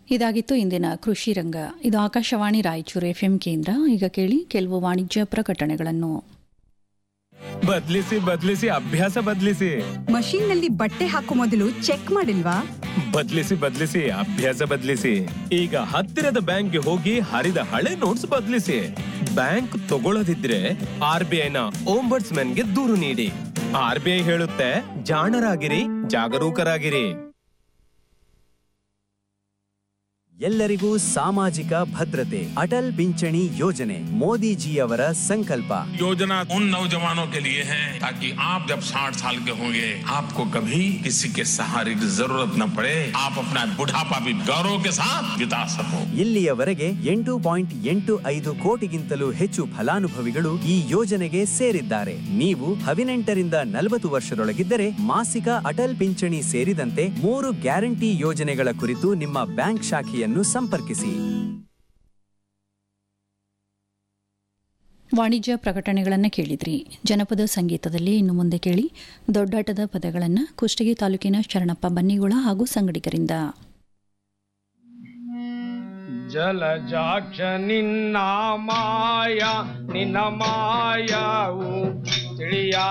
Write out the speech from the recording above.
ಇದಾಗಿತ್ತು ಇಂದಿನ ಕೃಷಿ ರಂಗ ಇದು ಆಕಾಶವಾಣಿ ರಾಯಚೂರು ಎಫ್ಎಂ ಕೇಂದ್ರ ಈಗ ಕೇಳಿ ಕೆಲವು ವಾಣಿಜ್ಯ ಪ್ರಕಟಣೆಗಳನ್ನು ಬದ್ಲಿಸಿ ಬದ್ಲಿಸಿ ಅಭ್ಯಾಸ ಬದ್ಲಿಸಿ ಮಷೀನ್ ನಲ್ಲಿ ಬಟ್ಟೆ ಹಾಕೋ ಮೊದಲು ಚೆಕ್ ಮಾಡಿಲ್ವಾ ಬದ್ಲಿಸಿ ಬದ್ಲಿಸಿ ಅಭ್ಯಾಸ ಬದ್ಲಿಸಿ ಈಗ ಹತ್ತಿರದ ಬ್ಯಾಂಕ್ಗೆ ಹೋಗಿ ಹರಿದ ಹಳೆ ನೋಟ್ಸ್ ಬದ್ಲಿಸಿ ಬ್ಯಾಂಕ್ ತಗೊಳ್ಳದಿದ್ರೆ ಆರ್ ಬಿ ಐನ ಗೆ ದೂರು ನೀಡಿ ಆರ್ ಬಿ ಐ ಹೇಳುತ್ತೆ ಜಾಣರಾಗಿರಿ ಜಾಗರೂಕರಾಗಿರಿ ಎಲ್ಲರಿಗೂ ಸಾಮಾಜಿಕ ಭದ್ರತೆ ಅಟಲ್ ಪಿಂಚಣಿ ಯೋಜನೆ ಮೋದಿಜಿಯವರ ಸಂಕಲ್ಪ योजना उन नौजवानों के लिए है ताकि आप जब 60 साल के होंगे आपको कभी किसी के सहारे की जरूरत न पड़े आप अपना बुढ़ापा भी गौरव के साथ बिता सको ಇಲ್ಲಿಯವರೆಗೆ ಎಂಟು ಪಾಯಿಂಟ್ ಎಂಟು ಐದು ಕೋಟಿಗಿಂತಲೂ ಹೆಚ್ಚು ಫಲಾನುಭವಿಗಳು ಈ ಯೋಜನೆಗೆ ಸೇರಿದ್ದಾರೆ ನೀವು ಹದಿನೆಂಟರಿಂದ ನಲವತ್ತು ವರ್ಷದೊಳಗಿದ್ದರೆ ಮಾಸಿಕ ಅಟಲ್ ಪಿಂಚಣಿ ಸೇರಿದಂತೆ ಮೂರು ಗ್ಯಾರಂಟಿ ಯೋಜನೆಗಳ ಕುರಿತು ನಿಮ್ಮ ಬ್ಯಾಂಕ್ ಶಾಖೆಯನ್ನು ಸಂಪರ್ಕಿಸಿ ವಾಣಿಜ್ಯ ಪ್ರಕಟಣೆಗಳನ್ನು ಕೇಳಿದ್ರಿ ಜನಪದ ಸಂಗೀತದಲ್ಲಿ ಇನ್ನು ಮುಂದೆ ಕೇಳಿ ದೊಡ್ಡಾಟದ ಪದಗಳನ್ನು ಕುಷ್ಟಗಿ ತಾಲೂಕಿನ ಶರಣಪ್ಪ ಬನ್ನಿಗೋಳ ಹಾಗೂ ಸಂಗಡಿಗರಿಂದ ಜಲಜಾಕ್ಷ ನಿನ್ನ ಮಾಯ ನಿನ್ನ ಮಾಯವು ತಿಳಿಯ